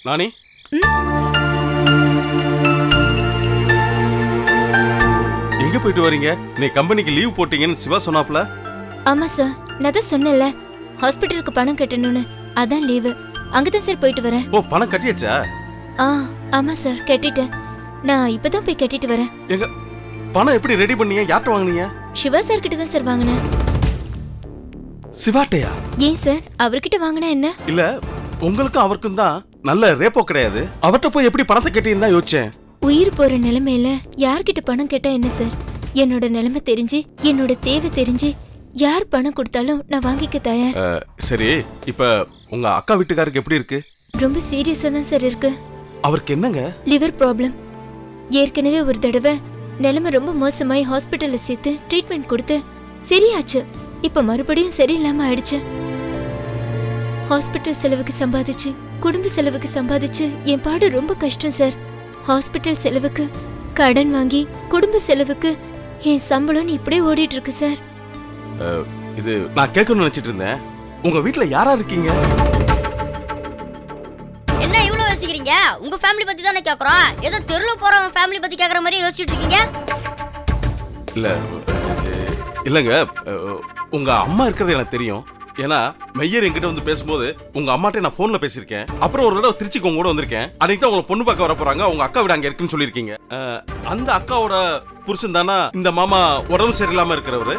நானி எங்க போயிட்டு வரீங்க நீ கம்பெனிக்கு லீவ் போட்டீங்கன்னு சிவா சொன்னாப்ல ஆமா சார் நான் தான் சொன்னேன்ல ஹாஸ்பிட்டலுக்கு பணம் கட்டணும்னு அதான் லீவு அங்கதான் சார் போயிட்டு வரேன் ஓ பணம் கட்டியாச்சா ஆ ஆமா சார் கட்டிட்டேன் நான் இப்பதான் போய் கட்டிட்டு வரேன் எங்க பணம் எப்படி ரெடி பண்ணீங்க யார்கிட்ட வாங்குனீங்க சிவா சார் கிட்ட தான் சார் வாங்கினேன் சிவாட்டையா ஏன் சார் அவர்கிட்ட வாங்கினா என்ன இல்ல உங்களுக்கும் அவருக்கும் தான் நல்ல ரேப்போ கிடையாது அவர்கிட்ட போய் எப்படி பணத்தை கட்டின்னு தான் யோசிச்சேன் உயிர் போற நிலைமையில யார்கிட்ட பணம் கேட்டா என்ன சார் என்னோட நிலைமை தெரிஞ்சு என்னோட தேவை தெரிஞ்சு யார் பணம் கொடுத்தாலும் நான் வாங்கிக்க தயார் அஹ், சரி இப்ப உங்க அக்கா வீட்டுக்காருக்கு எப்படி இருக்கு ரொம்ப சீரியஸா தான் சார் இருக்கு அவருக்கு என்னங்க லிவர் ப்ராப்ளம் ஏற்கனவே ஒரு தடவை நிலைமை ரொம்ப மோசமாயி ஹாஸ்பிட்டல்ல சேர்த்து ட்ரீட்மெண்ட் கொடுத்து சரியாச்சு இப்ப மறுபடியும் சரியில்லாம ஆயிடுச்சு ஹாஸ்பிட்டல் செலவுக்கு சம்பாதிச்சு குடும்ப செலவுக்கு சம்பாதிச்சு என் பாடு ரொம்ப கஷ்டம் சார் ஹாஸ்பிட்டல் செலவுக்கு கடன் வாங்கி குடும்ப செலவுக்கு என் சம்பளம் இப்படியே ஓடிட்டு இருக்கு சார் அஹ், இது நான் கேட்கணும்னு நினைச்சிட்டு இருந்தேன் உங்க வீட்ல யாரா இருக்கீங்க என்ன இவ்வளவு யோசிக்கிறீங்க உங்க ஃபேமிலி பத்தி தானே கேக்குறோம் ஏதோ தெருல போறவங்க ஃபேமிலி பத்தி கேக்குற மாதிரி யோசிச்சுட்டு இருக்கீங்க இல்ல அஹ், இல்லங்க அஹ், உங்க அம்மா இருக்கிறது எனக்கு தெரியும் ஏன்னா மெய்யர் என்கிட்ட வந்து பேசும்போது உங்க அம்மாட்ட நான் போன்ல பேசியிருக்கேன் அப்புறம் ஒரு தடவை திருச்சிக்கு உங்க கூட வந்திருக்கேன் அன்னைக்கு தான் உங்களை பொண்ணு பார்க்க வர போறாங்க உங்க அக்கா வீடு அங்க இருக்குன்னு சொல்லியிருக்கீங்க அஹ், அந்த அக்காவோட புருஷன் தானா இந்த மாமா உடம்பு சரியில்லாம இருக்கிறவரு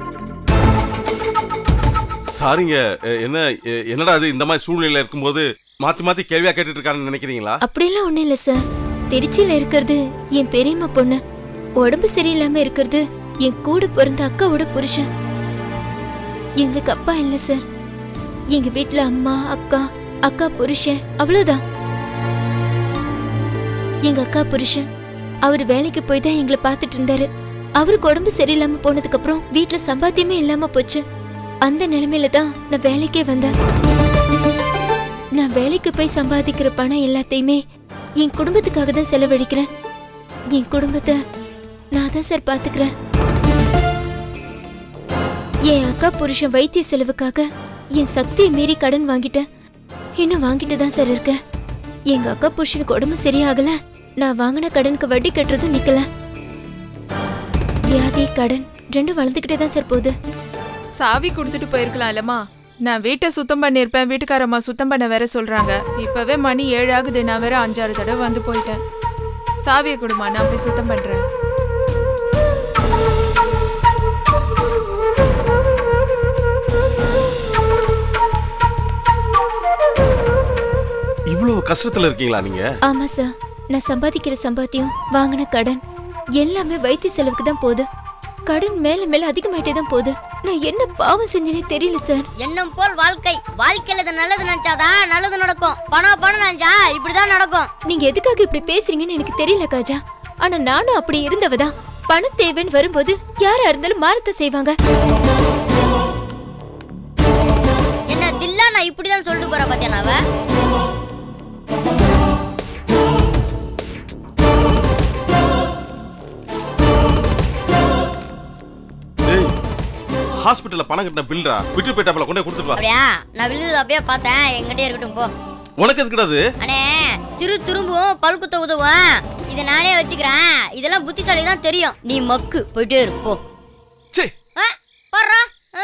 சாரிங்க அஹ், என்ன அஹ், என்னடா இது இந்த மாதிரி சூழ்நிலையில இருக்கும்போது மாத்தி மாத்தி கேள்வியா கேட்டுட்டு இருக்கான்னு நினைக்கிறீங்களா அப்படியெல்லாம் ஒண்ணும் இல்ல சார் திருச்சியில இருக்கிறது என் பெரியம்மா பொண்ணு உடம்பு சரியில்லாம இருக்கிறது என் கூட பிறந்த அக்காவோட புருஷன் எங்களுக்கு அப்பா இல்ல சார் எங்க வீட்ல அம்மா அக்கா அக்கா புருஷன் அவ்வளவுதான் எங்க அக்கா புருஷன் அவர் வேலைக்கு போய் தான் எங்களை பார்த்துட்டு இருந்தாரு அவருக்கு உடம்பு சரியில்லாம போனதுக்கு அப்புறம் வீட்ல சம்பாத்தியமே இல்லாம போச்சு அந்த நிலைமையில தான் நான் வேலைக்கே வந்தேன் நான் வேலைக்கு போய் சம்பாதிக்கிற பணம் எல்லாத்தையுமே என் குடும்பத்துக்காக தான் செலவழிக்கிறேன் என் குடும்பத்தை நான் தான் சார் பாத்துக்கிறேன் என் அக்கா புருஷன் வைத்திய செலவுக்காக என் சக்தியை மீறி கடன் வாங்கிட்டேன் இன்னும் வாங்கிட்டு தான் சார் இருக்கேன் எங்க அக்கா புருஷனுக்கு உடம்பு சரியாகல நான் வாங்கின கடனுக்கு வட்டி கட்டுறதும் நிக்கல வியாதி கடன் ரெண்டும் வளர்ந்துக்கிட்டே தான் சார் போகுது சாவி கொடுத்துட்டு போயிருக்கலாம் இல்லம்மா நான் வீட்டை சுத்தம் பண்ணியிருப்பேன் வீட்டுக்காரம்மா சுத்தம் பண்ண வேற சொல்றாங்க இப்பவே மணி ஏழு ஆகுது நான் வேற அஞ்சாறு தடவை வந்து போயிட்டேன் சாவியை கொடுமா நான் போய் சுத்தம் பண்றேன் இவ்வளவு கஷ்டத்துல இருக்கீங்களா நீங்க ஆமா சார் நான் சம்பாதிக்கிற சம்பாத்தியம் வாங்கின கடன் எல்லாமே வைத்திய செலவுக்கு தான் போகுது கடன் மேல மேல அதிகமாயிட்டே தான் போகுது நான் என்ன பாவம் செஞ்சேனே தெரியல சார் எண்ணம் போல் வாழ்க்கை வாழ்க்கையில இது நல்லது நினைச்சாதான் நல்லது நடக்கும் பணம் பணம் நினைச்சா இப்படிதான் நடக்கும் நீங்க எதுக்காக இப்படி பேசுறீங்கன்னு எனக்கு தெரியல காஜா ஆனா நானும் அப்படி இருந்தவதான் பணம் தேவைன்னு வரும்போது யாரா இருந்தாலும் மாறத்த செய்வாங்க என்ன தில்லா நான் இப்படிதான் சொல்லிட்டு போறேன் பாத்தியா நாவ டேய் ஹாஸ்பிட்டல்ல பணம் கட்டின பில்டா விட்டு போயிட்டாப்ல கொண்டே கொடுத்துட்டு வா அப்படியா நான் விழுது அப்படியே பார்த்தேன் எங்கிட்டே இருக்கட்டும் போ உனக்கு எதுக்குடா அது அண்ணே சிறு துரும்பும் பல்குத்த உதவும் இதை நானே வச்சுக்கிறேன் இதெல்லாம் புத்திசாலி தான் தெரியும் நீ மக்கு போயிட்டே இரு போ சே ஆ, போடுறா ஆ.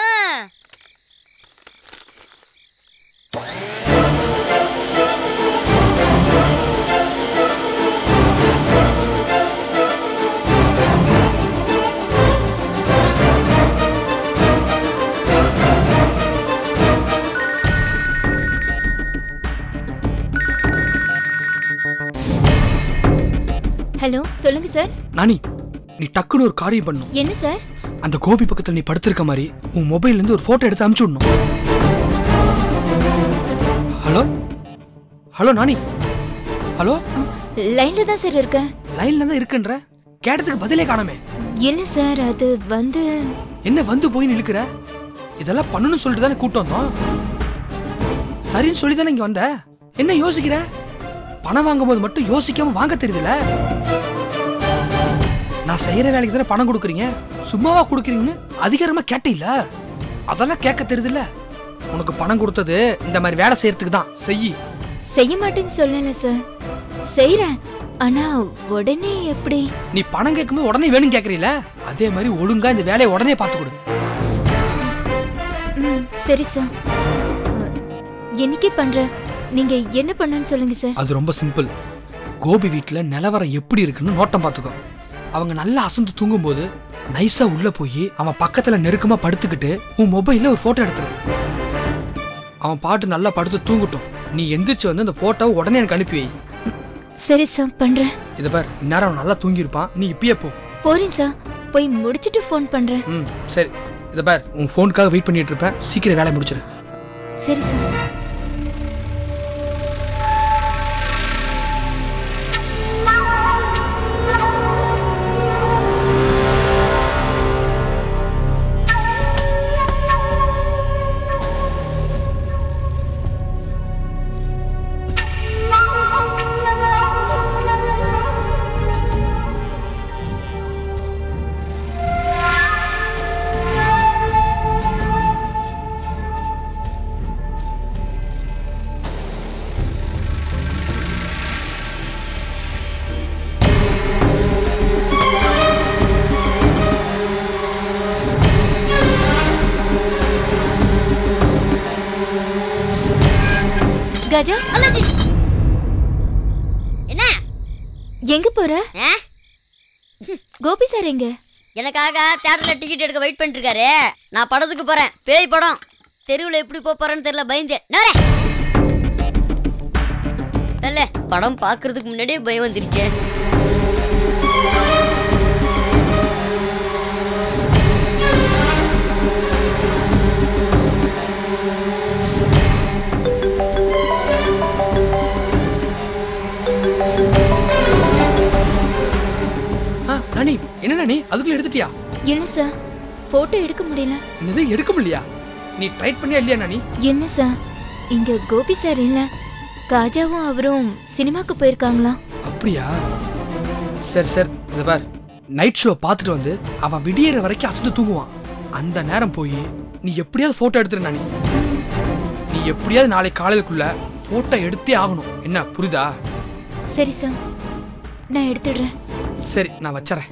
ஹலோ சொல்லுங்க சார் நானி நீ டக்குன்னு ஒரு காரியம் பண்ணும் என்ன சார் அந்த கோபி பக்கத்துல நீ படுத்திருக்க மாதிரி உன் மொபைல்ல இருந்து ஒரு போட்டோ எடுத்து அனுப்பிச்சு விடணும் ஹலோ ஹலோ நானி ஹலோ லைன்ல தான் சார் இருக்கேன் லைன்ல தான் இருக்குன்ற கேட்டதுக்கு பதிலே காணாமே இல்ல சார் அது வந்து என்ன வந்து போய் நிலுக்கிற இதெல்லாம் பண்ணணும்னு சொல்லிட்டு தானே கூட்டம் வந்தோம் சரின்னு சொல்லி தானே இங்க வந்த என்ன யோசிக்கிற பணம் வாங்கும்போது மட்டும் யோசிக்காம வாங்க தெரியுதுல நான் செய்யற வேலைக்கு தானே பணம் கொடுக்குறீங்க சும்மாவா கொடுக்குறீங்கன்னு அதிகாரமா கேட்டீல்ல அதெல்லாம் கேட்க தெரியுதுல்ல உனக்கு பணம் கொடுத்தது இந்த மாதிரி வேலை செய்யறதுக்கு தான் செய் செய்ய மாட்டேன்னு சொல்லல சார் செய்றேன் ஆனா உடனே எப்படி நீ பணம் கேட்கும்போது உடனே வேணும் கேட்கறீல அதே மாதிரி ஒழுங்கா இந்த வேலையை உடனே பார்த்து கொடு ம் சரி சார் அஹ், என்னைக்கே பண்றேன் நீங்க என்ன பண்ணணும்னு சொல்லுங்க சார் அது ரொம்ப சிம்பிள் கோபி வீட்டில் நிலவரம் எப்படி இருக்குன்னு நோட்டம் பார்த்துக்கோ அவங்க நல்லா அசந்து தூங்கும்போது நைஸா உள்ள போய் அவன் பக்கத்துல நெருக்கமா படுத்துக்கிட்டு உன் மொபைல்ல ஒரு போட்டோ எடுத்துரு அவன் பாட்டு நல்லா படுத்து தூங்கட்டும் நீ எந்திரிச்சு வந்து அந்த போட்டோவை உடனே எனக்கு அனுப்பி வை சரி சார் பண்றேன் இதை பார் இந்நேரம் அவன் நல்லா தூங்கியிருப்பான் நீ இப்பயே போ போறேன் சார் போய் முடிச்சிட்டு ஃபோன் பண்றேன் ம் சரி இதை பார் உன் ஃபோனுக்காக வெயிட் பண்ணிட்டு இருப்பேன் சீக்கிரம் வேலையை முடிச்சிரு சரி சார் கஜா அண்ணாச்சி என்ன எங்க போற ஆ? கோபி சார் எங்க எனக்காக தேட்டர்ல டிக்கெட் எடுக்க வெயிட் பண்ணிட்டு இருக்காரு நான் படத்துக்கு போறேன் பேய் படம் தெருவில் எப்படி போக போறேன்னு தெரியல பயந்தேன் நேரே இல்ல படம் பார்க்கறதுக்கு முன்னாடியே பயம் வந்துருச்சு ஆ நானி என்ன நானி அதுக்குள்ள எடுத்துட்டியா இல்ல சார் போட்டோ எடுக்க முடியல என்னது எடுக்க முடியலையா நீ ட்ரைட் பண்ணியா இல்லையா நானி என்ன சார் இங்க கோபி சார் இல்ல காஜாவும் அவரும் சினிமாக்கு போயிருக்காங்களாம் அப்படியா சரி சரி இதை பார் நைட் ஷோ பார்த்துட்டு வந்து அவன் விடியற வரைக்கும் அசந்து தூங்குவான் அந்த நேரம் போய் நீ எப்படியாவது போட்டோ எடுத்துரு நானி நீ எப்படியாவது நாளை காலையிலுக்குள்ள போட்டோ எடுத்தே ஆகணும் என்ன புரியுதா சரி சார் நான் எடுத்துடுறேன் சரி நான் வச்சறேன்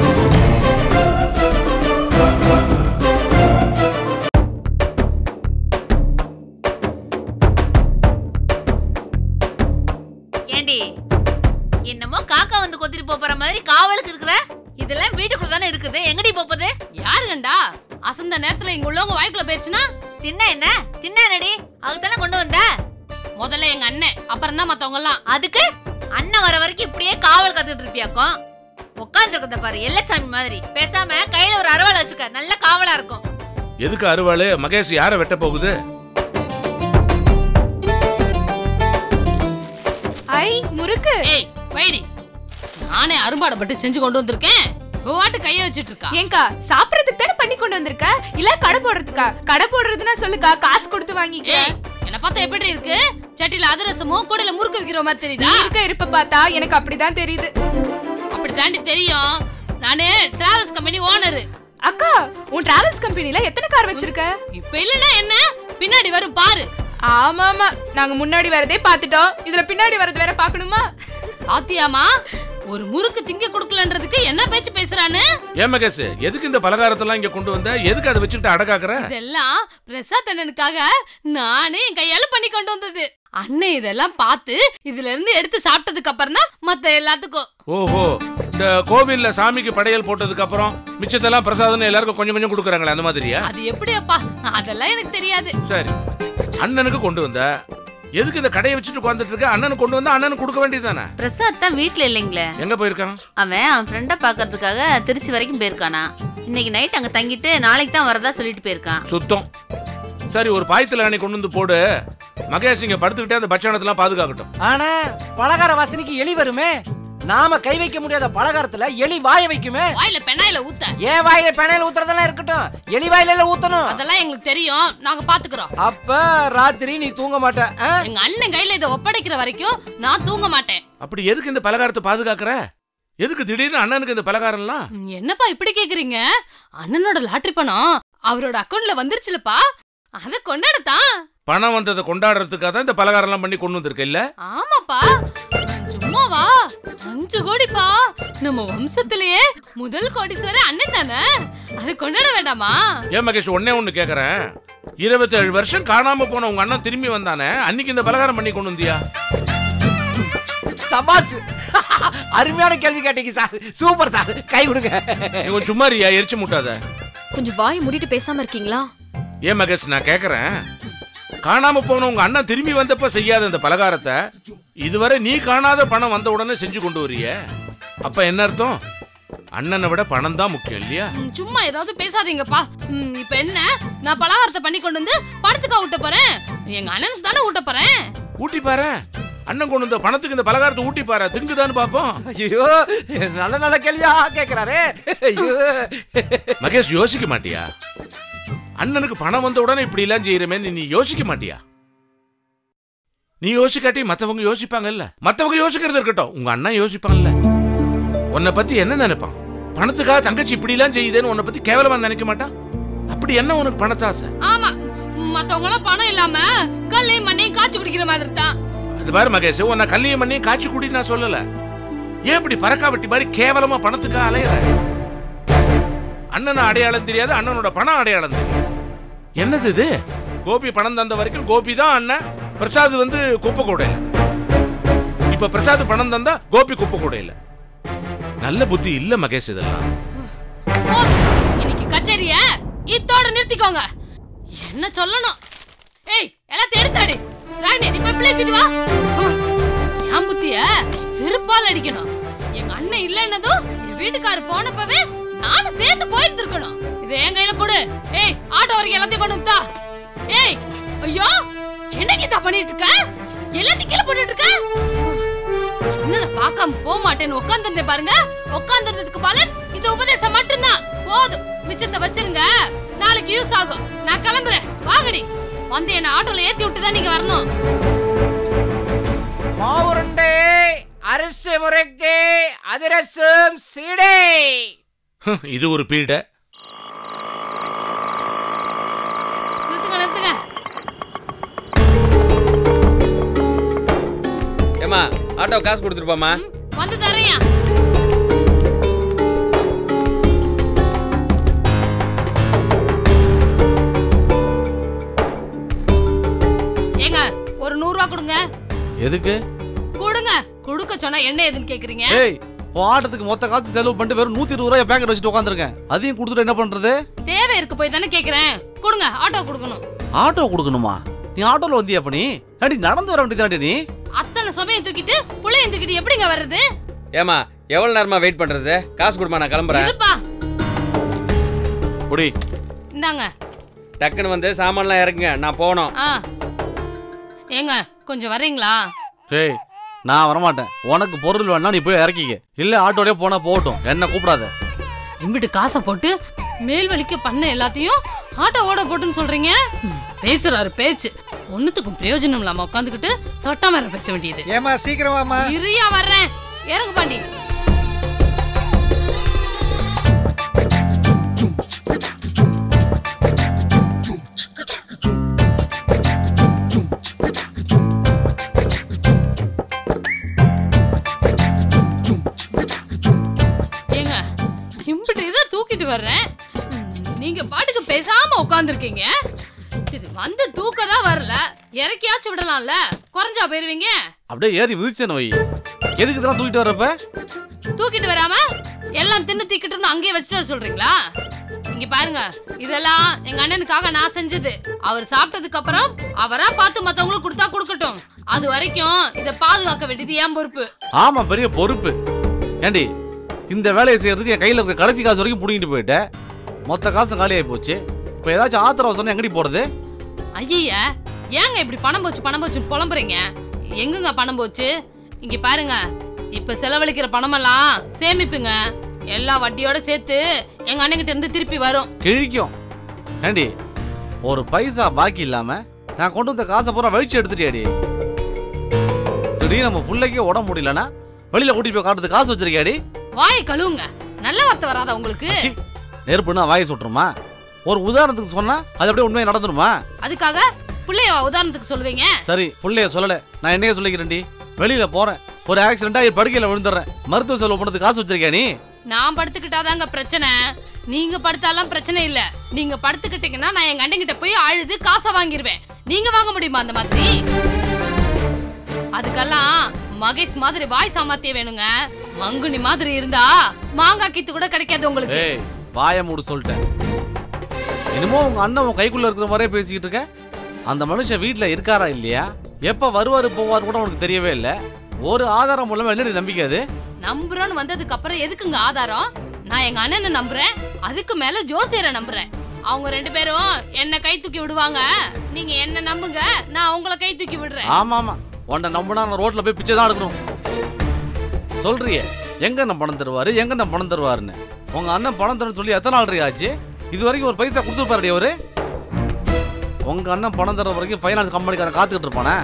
ஏண்டி என்னமோ காக்கா வந்து கொத்திட்டு போப் போற மாதிரி காவலுக்கு இருக்கிற இதெல்லாம் வீட்டுக்குள்ள தானே இருக்குது எங்கடி போப்பது யாரு கண்டா அசந்த நேரத்துல இங்க உள்ளவங்க வாய்க்குள்ள போயிடுச்சுன்னா தின்ன என்ன தின்ன என்னடி அதுக்கு தானே கொண்டு வந்த முதல்ல எங்க அண்ணன் அப்புறம் தான் மத்தவங்க எல்லாம் அதுக்கு அண்ணன் வர வரைக்கும் இப்படியே காவல் காத்துட்டு இருப்பியாக்கும் உட்காந்துருக்கத பாரு எல்லச்சாமி மாதிரி பேசாம கையில ஒரு அரவாள் வச்சுக்க நல்ல காவலா இருக்கும் எதுக்கு அருவாளு மகேஷ் யாரை வெட்ட போகுது ஐ முறுக்கு ஏய் வைடி நானே அரும்பாடுபட்டு செஞ்சு கொண்டு வந்திருக்கேன் வாட்டு கைய வச்சிட்டு இருக்கா ஏங்கா சாப்பிடறதுக்கு தானே பண்ணி கொண்டு வந்திருக்க இல்ல கடை போடுறதுக்கா கடை போடுறதுன்னா சொல்லுக்கா காசு கொடுத்து வாங்கிக்க ஏய் என்ன பார்த்தா எப்படி இருக்கு சட்டில அதிரசமும் கூடையில முறுக்கு வைக்கிற மாதிரி நீ தெரியுதா இருக்க இருப்ப பார்த்தா எனக்கு அப்படிதான் தெரியுது அப்படி தாண்டி தெரியும் நானு டிராவல்ஸ் கம்பெனி ஓனரு அக்கா உன் டிராவல்ஸ் கம்பெனில எத்தனை கார் வச்சிருக்க இப்ப இல்லனா என்ன பின்னாடி வரும் பாரு ஆமா ஆமா நாங்க முன்னாடி வரதே பாத்துட்டோம் இதுல பின்னாடி வரது வேற பாக்கணுமா ஆத்தியாமா ஒரு முறுக்கு திங்க கொடுக்கலன்றதுக்கு என்ன பேச்சு பேசுறானு ஏன் மகேஷ் எதுக்கு இந்த பலகாரத்தெல்லாம் இங்க கொண்டு வந்த எதுக்கு அதை வச்சுக்கிட்டு அடக்காக்குற இதெல்லாம் பிரசாத் அண்ணனுக்காக நானே என் கையால பண்ணி கொண்டு வந்தது அண்ணன் இதெல்லாம் பார்த்து இதுல இருந்து எடுத்து சாப்பிட்டதுக்கு அப்புறம் தான் மத்த எல்லாத்துக்கும் ஓஹோ இந்த கோவில்ல சாமிக்கு படையல் போட்டதுக்கு அப்புறம் மிச்சத்தெல்லாம் பிரசாதம் எல்லாருக்கும் கொஞ்சம் கொஞ்சம் கொடுக்குறாங்களே அந்த மாதிரியா அது எப்படி அப்பா அதெல்லாம் எனக்கு தெரியாது சரி அண்ணனுக்கு கொண்டு வந்த எதுக்கு இந்த கடையை வச்சுட்டு உட்காந்துட்டு இருக்க அண்ணனுக்கு கொண்டு வந்தா அண்ணனுக்கு கொடுக்க வேண்டியதுதானே பிரசாத் தான் வீட்ல இல்லைங்களே எங்க போயிருக்கான் அவன் அவன் ஃப்ரெண்டை பார்க்கறதுக்காக திருச்சி வரைக்கும் போயிருக்கானா இன்னைக்கு நைட் அங்க தங்கிட்டு நாளைக்கு தான் வரதா சொல்லிட்டு போயிருக்கான் சுத்தம் சரி ஒரு பாயத்துல அணை கொண்டு வந்து போடு மகேஷ் இங்க படுத்துக்கிட்டே அந்த பட்சணத்தெல்லாம் பாதுகாக்கட்டும் ஆனா பலகார வாசனைக்கு எலி வருமே நாம கை வைக்க முடியாத பலகாரத்துல எலி வாய வைக்குமே வாயில பெனாயில ஊத்த ஏன் வாயில பெணையில ஊத்துறதெல்லாம் இருக்கட்டும் எலி வாயில எல்லாம் ஊத்தணும் அதெல்லாம் எங்களுக்கு தெரியும் நாங்க பாத்துக்கிறோம் அப்ப ராத்திரி நீ தூங்க மாட்ட ஆ? எங்க அண்ணன் கையில இதை ஒப்படைக்கிற வரைக்கும் நான் தூங்க மாட்டேன் அப்படி எதுக்கு இந்த பலகாரத்தை பாதுகாக்கிற எதுக்கு திடீர்னு அண்ணனுக்கு இந்த பலகாரம்லாம் ம், என்னப்பா இப்படி கேக்குறீங்க அண்ணனோட லாட்டரி பணம் அவரோட அக்கவுண்ட்ல வந்துருச்சுலப்பா அத கொண்டாடத்தான் பணம் வந்ததை கொண்டாடுறதுக்காக தான் இந்த பலகாரம்லாம் பண்ணி கொண்டு வந்திருக்க இல்ல ஆமாப்பா சும்மாவா அஞ்சு கோடிப்பா நம்ம வம்சத்திலேயே முதல் கோடீஸ்வரர் அண்ணன் தானே அது கொண்டாட வேண்டாமா ஏன் மகேஷ் ஒன்னே ஒண்ணு கேக்குறேன் இருபத்தேழு வருஷம் காணாம போன உங்க அண்ணன் திரும்பி வந்தானே அன்னைக்கு இந்த பலகாரம் பண்ணி கொண்டு வந்தியா சபாஸ் அருமையான கேள்வி கேட்டீங்க சார் சூப்பர் சார் கை கொடுங்க நீ கொஞ்சம் சும்மா இருயா எரிச்சு முட்டாத கொஞ்சம் வாய் மூடிட்டு பேசாம இருக்கீங்களா ஏன் மகேஷ் நான் கேக்குறேன் காணாம போன உங்க அண்ணன் திரும்பி வந்தப்ப செய்யாத இந்த பலகாரத்தை இதுவரை நீ காணாத பணம் வந்த உடனே செஞ்சு கொண்டு வரிய அப்ப என்ன அர்த்தம் அண்ணனை விட பணம் தான் முக்கியம் இல்லையா ம், சும்மா ஏதாவது பேசாதீங்கப்பா ம், இப்ப என்ன நான் பலகாரத்தை பண்ணி கொண்டு வந்து படத்துக்கா ஊட்ட போறேன் எங்க அண்ணனுக்கு தானே ஊட்ட போறேன் ஊட்டி பாரு அண்ணன் கொண்டு வந்த பணத்துக்கு இந்த பலகாரத்தை ஊட்டி பாரு திங்குதான்னு பாப்போம் ஐயோ நல்ல நல்ல கேள்வியா கேக்குறாரு ஐயோ மகேஷ் யோசிக்க மாட்டியா அண்ணனுக்கு பணம் வந்த உடனே இப்படி எல்லாம் செய்யறமே நீ யோசிக்க மாட்டியா நீ யோசிக்காட்டி மத்தவங்க யோசிப்பாங்கல்ல மத்தவங்க யோசிக்கிறது இருக்கட்டும் உங்க அண்ணன் யோசிப்பாங்கல்ல உன்னை பத்தி என்ன நினைப்பான் பணத்துக்காக தங்கச்சி இப்படி எல்லாம் செய்யுதேன்னு உன்னை பத்தி கேவலமா நினைக்க மாட்டான் அப்படி என்ன உனக்கு பணத்தாசை ஆமா மத்தவங்க எல்லாம் பணம் இல்லாம கல்லையும் மண்ணையும் காய்ச்சி குடிக்கிற மாதிரி தான் அது பாரு மகேஷ் உன்னை கல்லியம் பண்ணி காய்ச்சி குடி நான் சொல்லல ஏன் இப்படி பறக்கா வெட்டி மாதிரி கேவலமா பணத்துக்காக அலையிற அண்ணன் அடையாளம் தெரியாது அண்ணனோட பணம் அடையாளம் தெரியும் என்னது இது கோபி பணம் தந்த வரைக்கும் கோபி தான் அண்ணன் பிரசாத் வந்து குப்பை கூடையில இப்ப பிரசாத் பணம் தந்தா கோபி குப்பை கூடையில நல்ல புத்தி இல்ல மகேஷ் இதெல்லாம் போதும் இன்னைக்கு கச்சேரிய இத்தோட நிறுத்திக்கோங்க என்ன சொல்லணும் ஏய் எல்லாத்தையும் எடுத்தாடி ராணி நீ போய் பிள்ளைக்கிட்டு வா ஹம். என் புத்திய செருப்பால் அடிக்கணும் எங்க அண்ணன் இல்லைன்னதும் என் வீட்டுக்காரர் போனப்பவே நானும் சேர்ந்து போயிட்டு இருக்கணும் இது என் கையில கொடு ஏய் ஆட்டோ வரைக்கும் எல்லாத்தையும் கொண்டு வந்தா ஏய் ஐயோ என்ன கீதா பண்ணிட்டு இருக்க எல்லாத்தையும் கீழே போட்டுட்டு இருக்க என்ன நான் பார்க்காம போக மாட்டேன்னு உட்காந்துருந்தேன் பாருங்க உட்காந்துருந்ததுக்கு பலன் இந்த உபதேசம் மட்டும்தான் போதும் மிச்சத்தை வச்சிருங்க நாளைக்கு யூஸ் ஆகும் நான் கிளம்புறேன் வாங்கடி வந்து என்ன ஆட்டோல ஏத்தி விட்டு தான் நீங்க வரணும் மாவுருண்டே அரிசி முறைக்கு அதிரசம் சீடை ஹம், இது ஒரு பீட நிறுத்துங்க நிறுத்துங்க ஏமா ஆட்டோ காசு கொடுத்துருப்பாமா வந்து தரையா ஏங்க ஒரு நூறு ரூபா கொடுங்க எதுக்கு கொடுங்க கொடுக்க சொன்னா என்ன ஏதுன்னு கேக்குறீங்க ஏய் உன் ஆட்டத்துக்கு மொத்த காசு செலவு பண்ணிட்டு வெறும் நூத்தி இருபது ரூபாய் பேக்கெட் வச்சுட்டு உட்காந்துருக்கேன் அதையும் கொடுத்துட்டு என்ன பண்றது தேவை இருக்கு போய் தானே கேக்குறேன் கொடுங்க ஆட்டோ கொடுக்கணும் ஆட்டோ கொடுக்கணுமா நீ ஆட்டோல வந்தியா அப்ப நீ அடி நடந்து வர வேண்டியதாண்டி நீ அத்தனை சுமையும் தூக்கிட்டு புள்ளையும் தூக்கிட்டு எப்படிங்க வர்றது ஏமா எவ்வளவு நேரமா வெயிட் பண்றது காசு கொடுமா நான் கிளம்புறேன் இருப்பா குடி இந்தாங்க டக்குன்னு வந்து சாமான்லாம் இறக்குங்க நான் போகணும் ஆ ஏங்க கொஞ்சம் வர்றீங்களா டேய் நான் வரமாட்டேன் உனக்கு பொருள் வேணா நீ போய் இறக்கிக்க இல்ல ஆட்டோடய போனா போகட்டும் என்ன கூப்பிடாத இம்பிட்டு காசை போட்டு மேல் வலிக்கு பண்ண எல்லாத்தையும் ஆட்டோ ஓட போட்டுன்னு சொல்றீங்க பேசுறாரு பேச்சு ஒண்ணுத்துக்கும் பிரயோஜனம் இல்லாம உட்காந்துக்கிட்டு சொட்டா மரம் பேச வேண்டியது ஏமா சீக்கிரமாமா இரியா வர்றேன் இறங்கு பாண்டி ஏங்க இம்பிட்டு இதை தூக்கிட்டு வர்றேன் ம், நீங்க பாட்டுக்கு பேசாம உட்காந்துருக்கீங்க சரி வந்து தூக்க தான் வரல இறக்கியாச்சும் விடலாம்ல குறைஞ்சா போயிருவீங்க அப்படியே ஏறி மிதிச்சேன்னு வை எதுக்கு இதெல்லாம் தூக்கிட்டு வர்றப்ப தூக்கிட்டு வராம எல்லாம் தின்னு தீக்கிட்டுன்னு அங்கேயே வச்சுட்டு வர சொல்றீங்களா இங்க பாருங்க இதெல்லாம் எங்க அண்ணனுக்காக நான் செஞ்சது அவர் சாப்பிட்டதுக்கு அப்புறம் அவரா பார்த்து மத்தவங்களுக்கு கொடுத்தா கொடுக்கட்டும் அது வரைக்கும் இத பாதுகாக்க வேண்டியது என் பொறுப்பு ஆமா பெரிய பொறுப்பு ஏண்டி இந்த வேலையை செய்யறதுக்கு என் கையில இருக்க கடைசி காசு வரைக்கும் புடிங்கிட்டு போயிட்டேன் மொத்த காசும் காலியாகி போச்சு இப்போ ஏதாச்சும் ஆத்திர அவசரம் எங்கடி போறது ஐய ஏங்க இப்படி பணம் போச்சு பணம் போச்சுன்னு புலம்புறீங்க எங்கங்க பணம் போச்சு இங்க பாருங்க இப்ப செலவழிக்கிற பணமெல்லாம் சேமிப்புங்க எல்லா வட்டியோட சேர்த்து எங்க அண்ணன்கிட்ட இருந்து திருப்பி வரும் கிழிக்கும் ஏண்டி ஒரு பைசா பாக்கி இல்லாம நான் கொண்டு வந்த காசை பூரா வழிச்சு எடுத்துட்டியாடி திடீர்னு நம்ம பிள்ளைக்கே உடம்பு முடியலன்னா வெளியில கூட்டிட்டு போய் காட்டுறது காசு வச்சிருக்கியாடி வாயை கழுவுங்க நல்ல வார்த்தை வராதா உங்களுக்கு நெருப்புன்னா வாயை சுட்டுருமா ஒரு உதாரணத்துக்கு சொன்னா அது அப்படியே உண்மையை நடந்துருமா அதுக்காக பிள்ளைய உதாரணத்துக்கு சொல்லுவீங்க சரி புள்ளைய சொல்லல நான் என்னைய சொல்லிக்கிறேன்டி வெளியில போறேன் ஒரு ஆக்சிடென்ட் ஆகி படுக்கையில விழுந்துடுறேன் மருத்துவ செலவு பண்ணதுக்கு காசு வச்சிருக்கியா நீ நான் படுத்துக்கிட்டாதாங்க பிரச்சனை நீங்க படுத்தாலாம் பிரச்சனை இல்ல நீங்க படுத்துக்கிட்டீங்கன்னா நான் எங்க அண்ணங்கிட்ட போய் அழுது காசை வாங்கிருவேன் நீங்க வாங்க முடியுமா அந்த மாதிரி அதுக்கெல்லாம் மகேஷ் மாதிரி வாய் சாமர்த்தியம் வேணுங்க மங்குனி மாதிரி இருந்தா மாங்காய் கீத்து கூட கிடைக்காது உங்களுக்கு ஏய் வாய மூடு சொல்லிட்டேன் என்னமோ உங்க அண்ணன் உன் கைக்குள்ள இருக்கிற மாதிரியே பேசிக்கிட்டு இருக்க அந்த மனுஷன் வீட்ல இருக்காரா இல்லையா எப்ப வருவாரு போவாரு கூட உனக்கு தெரியவே இல்ல ஒரு ஆதாரம் மூலமா என்னடி நம்பிக்கை அது நம்புறோன்னு வந்ததுக்கு அப்புறம் எதுக்குங்க ஆதாரம் நான் எங்க அண்ணனை நம்புறேன் அதுக்கு மேல ஜோசியரை நம்புறேன் அவங்க ரெண்டு பேரும் என்ன கை தூக்கி விடுவாங்க நீங்க என்ன நம்புங்க நான் உங்களை கை தூக்கி விடுறேன் ஆமா ஆமா உன்னை நம்பினா நான் ரோட்ல போய் பிச்சை தான் எடுக்கணும் சொல்றியே எங்க நம்ம பணம் தருவாரு எங்க நம்ம பணம் தருவாருன்னு உங்க அண்ணன் பணம் தரணும்னு சொல்லி எத்தனை நாள் இருக்கு ஆச்சு இது வரைக்கும் ஒரு பைசா கொடுத்துருப்பாரு அவரு உங்க அண்ணன் பணம் தர வரைக்கும் ஃபைனான்ஸ் கம்பெனிக்காரன் காத்துக்கிட்டு இருப்பானே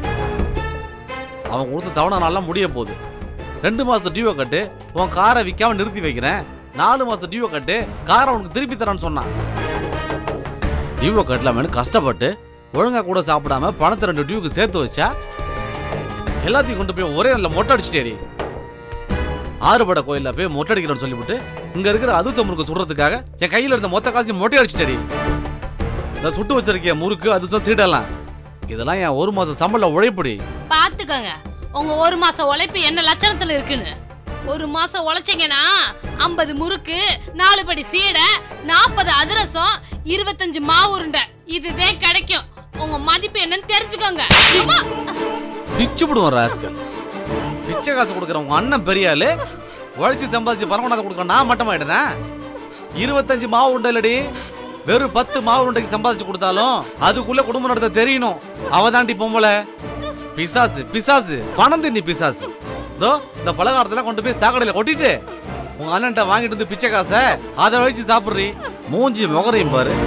அவன் கொடுத்த தவணை நாள்லாம் முடிய போகுது ரெண்டு மாசத்து டியூவை கட்டு உன் காரை விற்காம நிறுத்தி வைக்கிறேன் நாலு மாசத்து டியூவை கட்டு காரை உனக்கு திருப்பி தரேன்னு சொன்னான் டியூவை கட்டலாமேனு கஷ்டப்பட்டு ஒழுங்கா கூட சாப்பிடாம பணத்தை ரெண்டு டியூக்கு சேர்த்து வச்சா எல்லாத்தையும் கொண்டு போய் ஒரே நல்ல மொட்டை அடிச்சிட்டேடி ஆறுபட கோயில்ல போய் மொட்டை அடிக்கிறேன்னு சொல்லிவிட்டு இங்க இருக்கிற அது முறுக்கு சுடுறதுக்காக என் கையில இருந்த மொத்த காசையும் மொட்டை அடிச்சிட்டேடி இந்த சுட்டு வச்சிருக்கிய முறுக்கு அது சீடெல்லாம் இதெல்லாம் என் ஒரு மாசம் சம்பள உழைப்புடி பாத்துக்கங்க உங்க ஒரு மாசம் உழைப்பு என்ன லட்சணத்துல இருக்குன்னு ஒரு மாசம் உழைச்சீங்கன்னா ஐம்பது முறுக்கு நாலு படி சீடை நாற்பது அதிரசம் இருபத்தஞ்சு மாவு உருண்டை இதுதான் கிடைக்கும் உங்க மதிப்பு என்னன்னு தெரிஞ்சுக்கோங்க அம்மா! பிச்சு விடுவோம் ராஸ்கல் பிச்சை காசு கொடுக்குற உங்க அண்ணன் பெரிய ஆளு உழைச்சி சம்பாதிச்சு பணம் கொண்டாந்து கொடுக்குற நான் மட்டமாயிட்டேனா இருபத்தஞ்சு மாவு உண்டை இல்லடி வெறும் பத்து மாவு உண்டைக்கு சம்பாதிச்சு கொடுத்தாலும் அதுக்குள்ள குடும்பம் நடத்த தெரியணும் அவ தாண்டி பொம்பளை பிசாசு பிசாசு பணம் தின்னி பிசாசு இதோ இந்த பலகாரத்தெல்லாம் கொண்டு போய் சாக்கடையில கொட்டிட்டு உங்க அண்ணன்ட்ட வாங்கிட்டு வந்து பிச்சை காசை அதை வச்சு சாப்பிடுறீ மூஞ்சி முகரையும் பாரு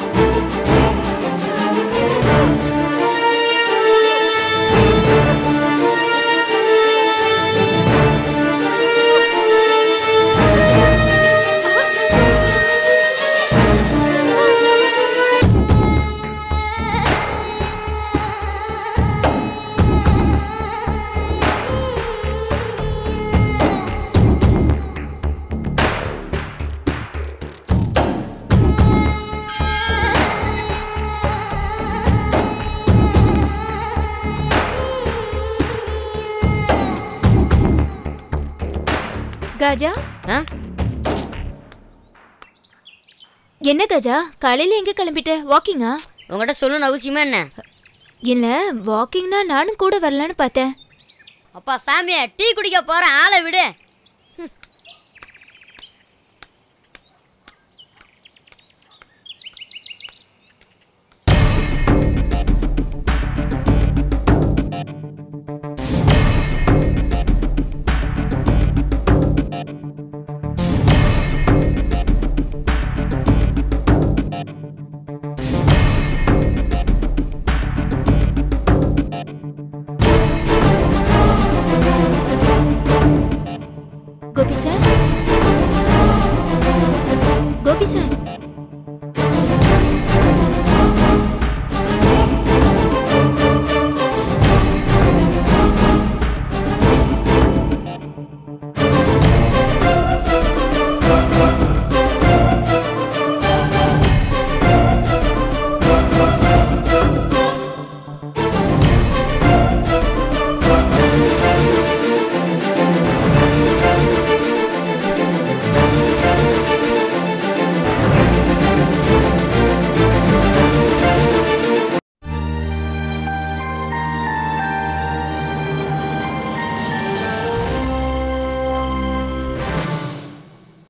கஜா என்ன கஜா காலையில எங்க கிளம்பிட்ட வாக்கிங்கா உங்ககிட்ட சொல்லணும்னு அவசியமா என்ன இல்ல வாக்கிங்னா நானும் கூட வரலான்னு பார்த்தேன் அப்பா சாமியா டீ குடிக்க போறேன் ஆளை விடு கோபி சார் கோபி சார்